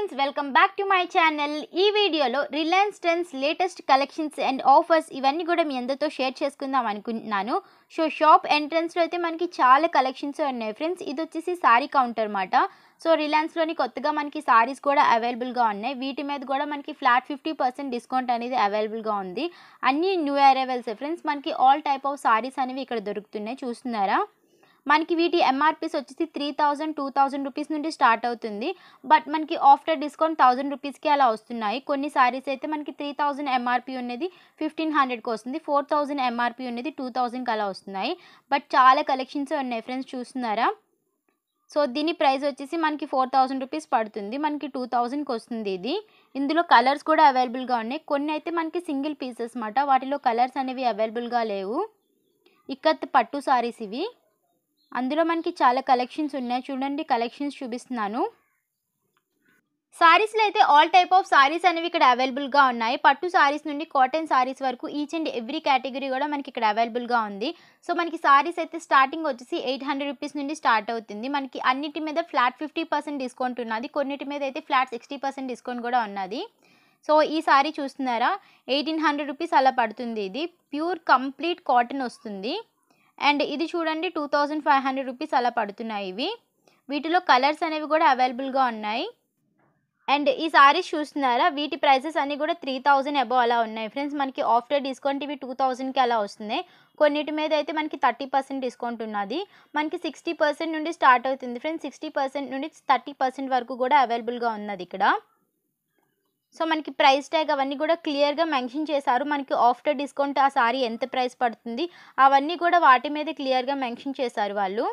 friends welcome back to my channel ఈ వీడియోలో Reliance Trends latest collections and offers ఇవన్నీ కూడా మీ అందరితో షేర్ చేసుకుందాం అనుకుంటున్నాను సో షాప్ ఎంట్రన్స్లో అయితే మనకి చాలా కలెక్షన్స్ ఉన్నాయి ఫ్రెండ్స్ ఇది వచ్చేసి సారీ కౌంటర్ అనమాట సో రిలయన్స్లోని కొత్తగా మనకి సారీస్ కూడా అవైలబుల్గా ఉన్నాయి వీటి మీద కూడా మనకి ఫ్లాట్ ఫిఫ్టీ పర్సెంట్ డిస్కౌంట్ అనేది అవైలబుల్గా ఉంది అన్ని న్యూ అరైవల్స్ ఫ్రెండ్స్ మనకి ఆల్ టైప్ ఆఫ్ సారీస్ అనేవి ఇక్కడ దొరుకుతున్నాయి చూస్తున్నారా మనకి వీటి ఎంఆర్పీస్ వచ్చేసి three thousand two thousand rupees నుండి స్టార్ట్ అవుతుంది బట్ మనకి ఆఫ్టర్ డిస్కౌంట్ థౌజండ్ రూపీస్కి అలా వస్తున్నాయి కొన్ని సారీస్ అయితే మనకి త్రీ థౌజండ్ ఎంఆర్పీ ఉన్నది ఫిఫ్టీన్ హండ్రెడ్కి వస్తుంది ఫోర్ థౌజండ్ ఎంఆర్పీ ఉన్నది టూ థౌజండ్కి అలా వస్తున్నాయి బట్ చాలా కలెక్షన్స్ ఉన్నాయి ఫ్రెండ్స్ చూస్తున్నారా సో దీని ప్రైస్ వచ్చేసి మనకి ఫోర్ థౌజండ్ రూపీస్ పడుతుంది మనకి టూ థౌజండ్కి వస్తుంది ఇది ఇందులో కలర్స్ కూడా అవైలబుల్గా ఉన్నాయి కొన్ని అయితే మనకి సింగిల్ పీసెస్ మాట వాటిలో కలర్స్ అనేవి అవైలబుల్గా లేవు ఇక్కత్ పట్టు సారీస్ ఇవి అందులో మనకి చాలా కలెక్షన్స్ ఉన్నాయి చూడండి కలెక్షన్స్ చూపిస్తున్నాను సారీస్లో అయితే ఆల్ టైప్ ఆఫ్ సారీస్ అనేవి ఇక్కడ అవైలబుల్గా ఉన్నాయి పట్టు సారీస్ నుండి కాటన్ సారీస్ వరకు ఈచ్ అండ్ ఎవ్రీ కేటగిరీ కూడా మనకి ఇక్కడ అవైలబుల్గా ఉంది సో మనకి సారీస్ అయితే స్టార్టింగ్ వచ్చేసి ఎయిట్ హండ్రెడ్ రూపీస్ నుండి స్టార్ట్ అవుతుంది మనకి అన్నిటి మీద ఫ్లాట్ ఫిఫ్టీ పర్సెంట్ డిస్కౌంట్ ఉన్నది కొన్నిటి మీద అయితే ఫ్లాట్ సిక్స్టీ పర్సెంట్ డిస్కౌంట్ కూడా ఉన్నది సో ఈ సారీ చూస్తున్నారా ఎయిటీన్ హండ్రెడ్ రూపీస్ అలా పడుతుంది ఇది ప్యూర్ కంప్లీట్ కాటన్ వస్తుంది అండ్ ఇది చూడండి two thousand five hundred rupees అలా పడుతున్నాయి ఇవి వీటిలో కలర్స్ అనేవి కూడా అవైలబుల్గా ఉన్నాయి అండ్ ఈ సారీస్ చూస్తున్నారా వీటి ప్రైసెస్ అన్నీ కూడా త్రీ థౌజండ్ అబవ్ అలా ఉన్నాయి ఫ్రెండ్స్ మనకి ఆఫ్టర్ డిస్కౌంట్ ఇవి టూ థౌజండ్కి అలా వస్తున్నాయి కొన్నిటి మీద అయితే మనకి థర్టీ పర్సెంట్ డిస్కౌంట్ ఉన్నది మనకి సిక్స్టీ పర్సెంట్ నుండి స్టార్ట్ అవుతుంది ఫ్రెండ్స్ సిక్స్టీ పర్సెంట్ నుండి థర్టీ పర్సెంట్ వరకు కూడా అవైలబుల్గా ఉన్నది ఇక్కడ సో మనకి ప్రైస్ ట్యాగ్ అవన్నీ కూడా క్లియర్గా మెన్షన్ చేశారు మనకి ఆఫ్టర్ డిస్కౌంట్ ఆ సారీ ఎంత ప్రైస్ పడుతుంది అవన్నీ కూడా వాటి మీద క్లియర్గా మెన్షన్ చేశారు వాళ్ళు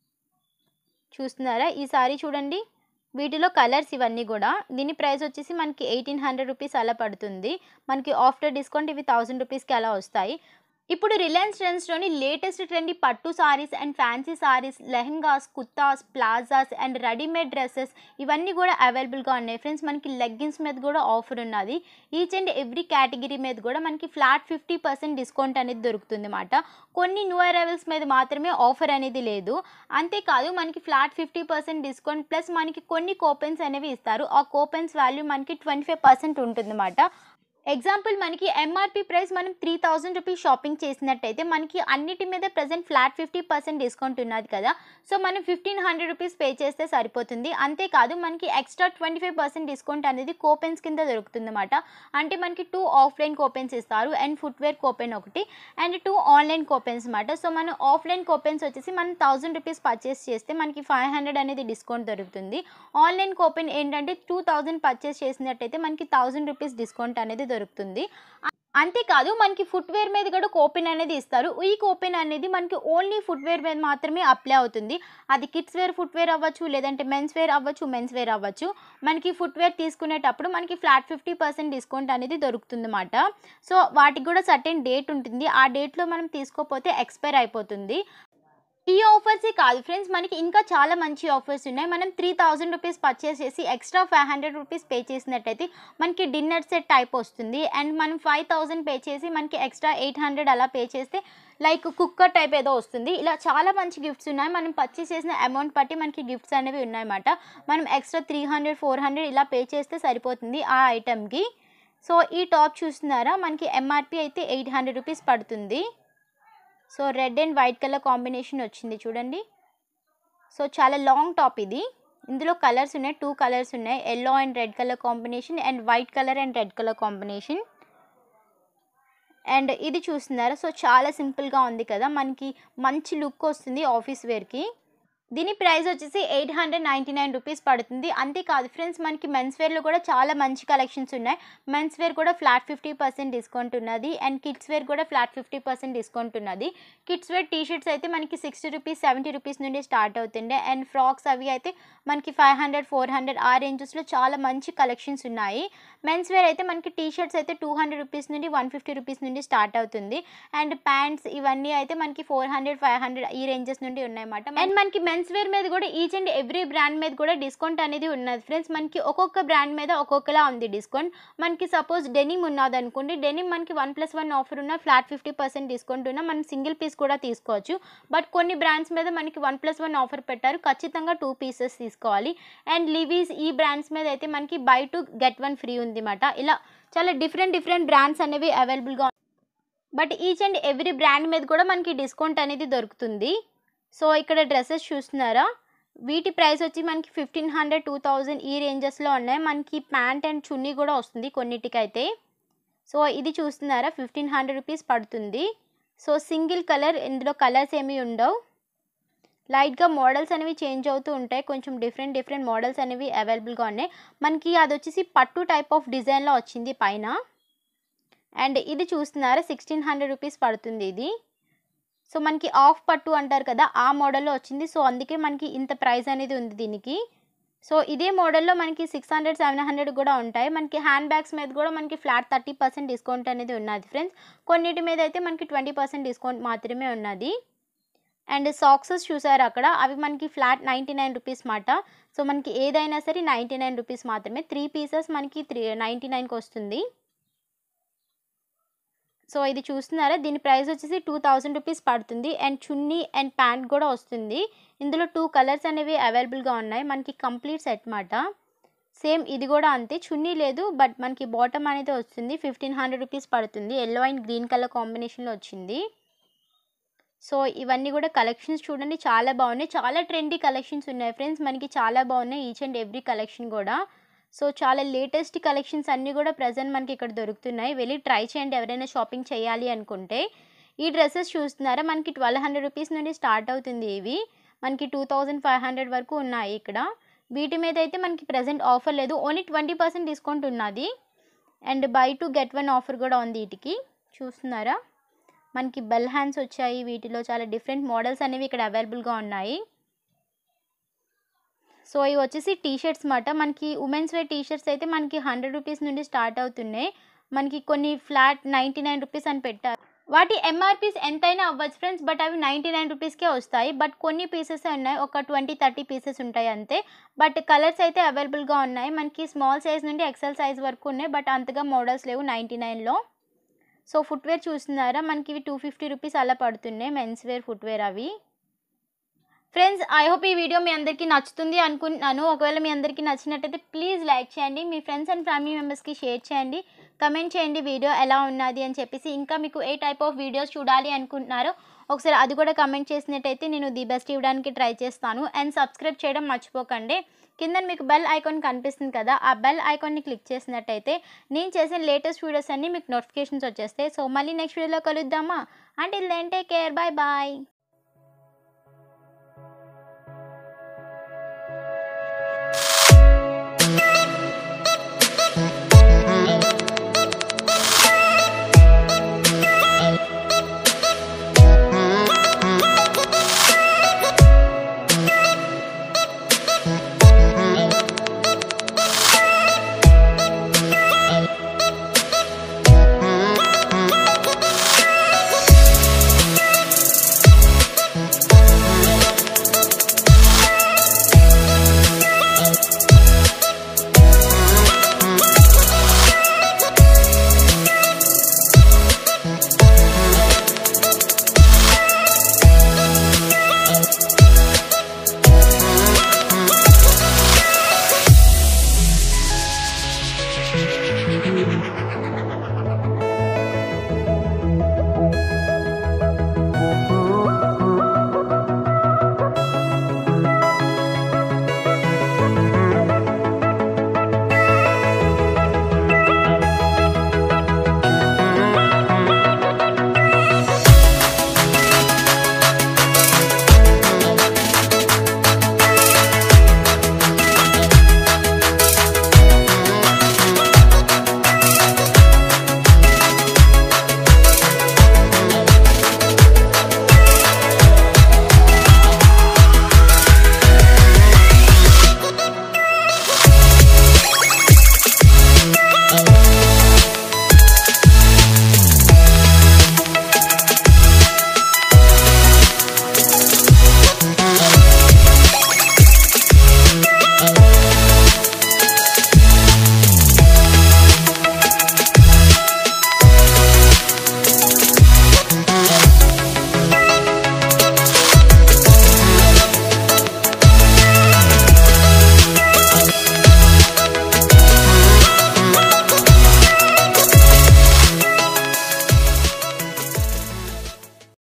చూస్తున్నారా ఈ సారీ చూడండి వీటిలో కలర్స్ ఇవన్నీ కూడా దీని ప్రైస్ వచ్చేసి మనకి ఎయిటీన్ హండ్రెడ్ రూపీస్ అలా పడుతుంది మనకి ఆఫ్టర్ డిస్కౌంట్ ఇవి థౌసండ్ రూపీస్కి అలా వస్తాయి ఇప్పుడు రిలయన్స్ ట్రెండ్స్లోని లేటెస్ట్ ట్రెండ్ పట్టు saris and fancy saris lehengas kurtas palazzos and readymade dresses ఇవన్నీ కూడా అవైలబుల్గా ఉన్నాయి ఫ్రెండ్స్ మనకి లెగ్గిన్స్ మీద కూడా ఆఫర్ ఉన్నది ఈచ్ అండ్ ఎవ్రీ కేటగిరీ మీద కూడా మనకి ఫ్లాట్ ఫిఫ్టీ పర్సెంట్ డిస్కౌంట్ అనేది దొరుకుతుంది అన్నమాట కొన్ని న్యూ అరైవల్స్ మీద మాత్రమే ఆఫర్ అనేది లేదు అంతేకాదు మనకి flat fifty percent discount plus మనకి కొన్ని కూపన్స్ అనేవి ఇస్తారు ఆ కూపన్స్ వాల్యూ మనకి ట్వంటీ ఫైవ్ పర్సెంట్ ఉంటుందన్నమాట ఎగ్జాంపుల్ మనకి ఎంఆర్పి ప్రైస్ మనం త్రీ థౌజండ్ రూపీస్ షాపింగ్ చేసినట్టయితే మనకి అన్నిటి మీద present flat fifty percent discount ఉన్నది కదా సో మనం ఫిఫ్టీన్ హండ్రెడ్ రూపీస్ పే చేస్తే సరిపోతుంది అంతేకాదు మనకి extra twenty five percent discount అనేది కోపెన్స్ కింద దొరుకుతుంది అనమాట అంటే మనకి టూ ఆఫ్లైన్ కోపెన్స్ ఇస్తారు అండ్ ఫుట్వేర్ కోపెన్ ఒకటి అండ్ టూ ఆన్లైన్ కోపెన్స్ అనమాట సో మనం ఆఫ్లైన్ కోపెన్స్ వచ్చేసి మనం థౌజండ్ రూపీస్ పర్చేస్ చేస్తే మనకి ఫైవ్ హండ్రెడ్ అనేది డిస్కౌంట్ దొరుకుతుంది ఆన్లైన్ కోపెన్ ఏంటంటే టూ థౌజండ్ పర్చేస్ చేసినట్టయితే మనకి థౌజండ్ రూపీస్ డిస్కౌంట్ అనేది దొరుకుతుంది అంతేకాదు మనకి ఫుట్వేర్ మీద కూడా కోపెన్ అనేది ఇస్తారు ఈ కోపెన్ అనేది మనకి ఓన్లీ ఫుట్వేర్ మీద మాత్రమే అప్లై అవుతుంది అది కిడ్స్ వేర్ ఫుట్వేర్ అవ్వచ్చు లేదంటే మెన్స్ వేర్ అవ్వచ్చు మెన్స్ వేర్ అవ్వచ్చు మనకి ఫుట్వేర్ తీసుకునేటప్పుడు మనకి ఫ్లాట్ ఫిఫ్టీ పర్సెంట్ డిస్కౌంట్ అనేది దొరుకుతుంది అన్నమాట సో వాటికి కూడా సర్టెన్ డేట్ ఉంటుంది ఆ డేట్లో మనం తీసుకోకపోతే ఎక్స్పైర్ అయిపోతుంది ఈ ఆఫర్సే కాదు ఫ్రెండ్స్ మనకి ఇంకా చాలా మంచి ఆఫర్స్ ఉన్నాయి మనం త్రీ థౌజండ్ రూపీస్ పర్చేస్ చేసి extra five hundred rupees pay చేసినట్టయితే మనకి డిన్నర్ సెట్ టైప్ వస్తుంది అండ్ మనం ఫైవ్ థౌజండ్ పే చేసి మనకి ఎక్స్ట్రా ఎయిట్ హండ్రెడ్ అలా పే చేస్తే లైక్ కుక్కర్ టైప్ ఏదో వస్తుంది ఇలా చాలా మంచి గిఫ్ట్స్ ఉన్నాయి మనం పర్చేస్ చేసిన అమౌంట్ బట్టి మనకి గిఫ్ట్స్ అనేవి ఉన్నాయన్నమాట మనం extra three hundred four hundred ఇలా పే చేస్తే సరిపోతుంది ఆ ఐటమ్కి సో ఈ టాప్ చూస్తున్నారా మనకి ఎంఆర్పి అయితే ఎయిట్ హండ్రెడ్ రూపీస్ పడుతుంది so red and white colour combination వచ్చింది చూడండి సో చాలా లాంగ్ టాప్ ఇది ఇందులో కలర్స్ ఉన్నాయి టూ కలర్స్ ఉన్నాయి yellow and red colour combination and white colour and red colour combination and ఇది చూస్తున్నారా సో చాలా సింపుల్గా ఉంది కదా మనకి మంచి లుక్ వస్తుంది ఆఫీస్ వేర్కి దీని ప్రైస్ వచ్చేసి eight hundred ninety nine rupees పడుతుంది అంతేకాదు ఫ్రెండ్స్ మనకి మెన్స్ వేర్లో కూడా చాలా మంచి కలెక్షన్స్ ఉన్నాయి మెన్స్ వేర్ కూడా ఫ్లాట్ ఫిఫ్టీ పర్సెంట్ డిస్కౌంట్ ఉన్నది అండ్ కిడ్స్ వేర్ కూడా ఫ్లాట్ ఫిఫ్టీ పర్సెంట్ డిస్కౌంట్ ఉన్నది కిడ్స్ వేర్ టీ షర్ట్స్ అయితే మనకి సిక్స్టీ రూపీస్ సెవెంటీ రూపీస్ నుండి స్టార్ట్ అవుతుండే అండ్ ఫ్రాక్స్ అవి అయితే మనకి ఫైవ్ హండ్రెడ్ ఫోర్ హండ్రెడ్ ఆ రేంజెస్లో చాలా మంచి కలెక్షన్స్ ఉన్నాయి మెన్స్ వేర్ అయితే మనకి టీ షర్ట్స్ అయితే టూ హండ్రెడ్ రూపీస్ నుండి వన్ ఫిఫ్టీ రూపీస్ నుండి స్టార్ట్ అవుతుంది అండ్ ప్యాంట్స్ ఇవన్నీ అయితే మనకి ఫోర్ హండ్రెడ్ ఫైవ్ హండ్రెడ్ ఈ రేంజెస్ నుండి ఉన్నాయన్నమాట అండ్ మనకి మెన్స్ వేర్ మీద కూడా ఈచ్ అండ్ ఎవ్రీ బ్రాండ్ మీద కూడా డిస్కౌంట్ అనేది ఉన్నది ఫ్రెండ్స్ మనకి ఒక్కొక్క బ్రాండ్ మీద ఒక్కొక్కలా ఉంది డిస్కౌంట్ మనకి సపోజ్ డెనిమ్ ఉన్నది అనుకోండి డెనిమ్ మనకి వన్ ప్లస్ వన్ ఆఫర్ ఉన్న ఫ్లాట్ ఫిఫ్టీ పర్సెంట్ డిస్కౌంట్ ఉన్న మనం సింగిల్ పీస్ కూడా తీసుకోవచ్చు బట్ కొన్ని బ్రాండ్స్ మీద మనకి వన్ ప్లస్ వన్ ఆఫర్ పెట్టారు ఖచ్చితంగా టూ పీసెస్ తీసుకోవాలి అండ్ లివీస్ ఈ బ్రాండ్స్ మీద అయితే మనకి buy two get one free ఉంది అన్నమాట ఇలా చాలా డిఫరెంట్ డిఫరెంట్ బ్రాండ్స్ అనేవి అవైలబుల్గా but each and every brand మీద కూడా మనకి డిస్కౌంట్ అనేది దొరుకుతుంది సో ఇక్కడ డ్రెస్సెస్ చూస్తున్నారా వీటి ప్రైస్ వచ్చి మనకి ఫిఫ్టీన్ హండ్రెడ్ టూ థౌజండ్ ఈ రేంజెస్లో ఉన్నాయి మనకి ప్యాంట్ అండ్ చున్నీ కూడా వస్తుంది కొన్నిటికైతే సో ఇది చూస్తున్నారా ఫిఫ్టీన్ హండ్రెడ్ రూపీస్ పడుతుంది సో సింగిల్ కలర్ ఇందులో కలర్స్ ఏమీ ఉండవు లైట్గా మోడల్స్ అనేవి చేంజ్ అవుతూ ఉంటాయి కొంచెం డిఫరెంట్ డిఫరెంట్ మోడల్స్ అనేవి అవైలబుల్గా ఉన్నాయి మనకి అది వచ్చేసి పట్టు టైప్ ఆఫ్ డిజైన్లో వచ్చింది పైన అండ్ ఇది చూస్తున్నారా సిక్స్టీన్ హండ్రెడ్ రూపీస్ పడుతుంది ఇది సో మనకి ఆఫ్ పట్టు అంటారు కదా ఆ మోడల్లో వచ్చింది సో అందుకే మనకి ఇంత ప్రైస్ అనేది ఉంది దీనికి సో ఇదే మోడల్లో మనకి సిక్స్ హండ్రెడ్ సెవెన్ హండ్రెడ్ కూడా ఉంటాయి మనకి హ్యాండ్ బ్యాగ్స్ మీద కూడా మనకి ఫ్లాట్ థర్టీ పర్సెంట్ డిస్కౌంట్ అనేది ఉన్నది ఫ్రెండ్స్ కొన్నిటి మీద అయితే మనకి ట్వంటీ పర్సెంట్ డిస్కౌంట్ మాత్రమే ఉన్నది అండ్ సాక్సెస్ చూసారు అక్కడ అవి మనకి ఫ్లాట్ నైంటీ నైన్ రూపీస్ మాట సో మనకి ఏదైనా సరే నైంటీ నైన్ రూపీస్ మాత్రమే త్రీ పీసెస్ మనకి త్రీ నైంటీ నైన్కి వస్తుంది సో ఇది చూస్తున్నారా దీని ప్రైస్ వచ్చేసి టూ థౌజండ్ రూపీస్ పడుతుంది అండ్ చున్నీ అండ్ ప్యాంట్ కూడా వస్తుంది ఇందులో టూ కలర్స్ అనేవి అవైలబుల్గా ఉన్నాయి మనకి కంప్లీట్ సెట్ మాట సేమ్ ఇది కూడా అంతే చున్నీ లేదు బట్ మనకి బాటమ్ అనేది వస్తుంది ఫిఫ్టీన్ హండ్రెడ్ రూపీస్ పడుతుంది ఎల్లో అండ్ గ్రీన్ కలర్ కాంబినేషన్లో వచ్చింది సో ఇవన్నీ కూడా కలెక్షన్స్ చూడండి చాలా బాగున్నాయి చాలా ట్రెండీ కలెక్షన్స్ ఉన్నాయి ఫ్రెండ్స్ మనకి చాలా బాగున్నాయి ఈచ్ అండ్ ఎవ్రీ కలెక్షన్ కూడా సో చాలా లేటెస్ట్ కలెక్షన్స్ అన్నీ కూడా ప్రజెంట్ మనకి ఇక్కడ దొరుకుతున్నాయి వెళ్ళి ట్రై చేయండి ఎవరైనా షాపింగ్ చేయాలి అనుకుంటే ఈ డ్రెస్సెస్ చూస్తున్నారా మనకి ట్వెల్వ్ హండ్రెడ్ రూపీస్ నుండి స్టార్ట్ అవుతుంది ఇవి మనకి టూ థౌజండ్ ఫైవ్ హండ్రెడ్ వరకు ఉన్నాయి ఇక్కడ వీటి మీద అయితే మనకి ప్రజెంట్ ఆఫర్ లేదు ఓన్లీ ట్వంటీ పర్సెంట్ డిస్కౌంట్ ఉన్నది and buy two get one offer కూడా ఉంది వీటికి చూస్తున్నారా మనకి బెల్ హ్యాండ్స్ వచ్చాయి వీటిలో చాలా డిఫరెంట్ మోడల్స్ అనేవి ఇక్కడ అవైలబుల్గా ఉన్నాయి సో ఇవి వచ్చేసి టీ షర్ట్స్ మాట మనకి ఉమెన్స్ వేర్ టీ షర్ట్స్ అయితే మనకి హండ్రెడ్ రూపీస్ నుండి స్టార్ట్ అవుతున్నాయి మనకి కొన్ని ఫ్లాట్ నైంటీ నైన్ రూపీస్ అని పెట్టారు వాటి ఎంఆర్పీస్ ఎంతైనా అవ్వచ్చు ఫ్రెండ్స్ బట్ అవి నైంటీ నైన్ రూపీస్కే వస్తాయి బట్ కొన్ని పీసెస్ ఉన్నాయి ఒక ట్వంటీ థర్టీ పీసెస్ ఉంటాయి అంతే బట్ కలర్స్ అయితే అవైలబుల్గా ఉన్నాయి మనకి స్మాల్ సైజ్ నుండి ఎక్సెల్ సైజ్ వరకు ఉన్నాయి బట్ అంతగా మోడల్స్ లేవు నైంటీ నైన్లో సో ఫుట్వేర్ చూస్తున్నారా మనకి ఇవి టూ ఫిఫ్టీ రూపీస్ అలా పడుతున్నాయి మెన్స్ వేర్ ఫుట్వేర్ అవి ఫ్రెండ్స్ ఐ హోప్ ఈ వీడియో మీ అందరికీ నచ్చుతుంది అనుకుంటున్నాను ఒకవేళ మీ అందరికీ నచ్చినట్టయితే ప్లీజ్ లైక్ చేయండి మీ ఫ్రెండ్స్ అండ్ ఫ్యామిలీ మెంబర్స్కి షేర్ చేయండి కమెంట్ చేయండి వీడియో ఎలా ఉన్నది అని చెప్పేసి ఇంకా మీకు ఏ టైప్ ఆఫ్ వీడియోస్ చూడాలి అనుకుంటున్నారో ఒకసారి అది కూడా కమెంట్ చేసినట్టయితే నేను ది బెస్ట్ ఇవ్వడానికి ట్రై చేస్తాను అండ్ సబ్స్క్రైబ్ చేయడం మర్చిపోకండి కింద మీకు బెల్ ఐకాన్ కనిపిస్తుంది కదా ఆ బెల్ ఐకాన్ని క్లిక్ చేసినట్టయితే నేను చేసిన లేటెస్ట్ వీడియోస్ అన్నీ మీకు నోటిఫికేషన్స్ వచ్చేస్తాయి సో మళ్ళీ నెక్స్ట్ వీడియోలో కలుద్దామా అంటే then take care bye bye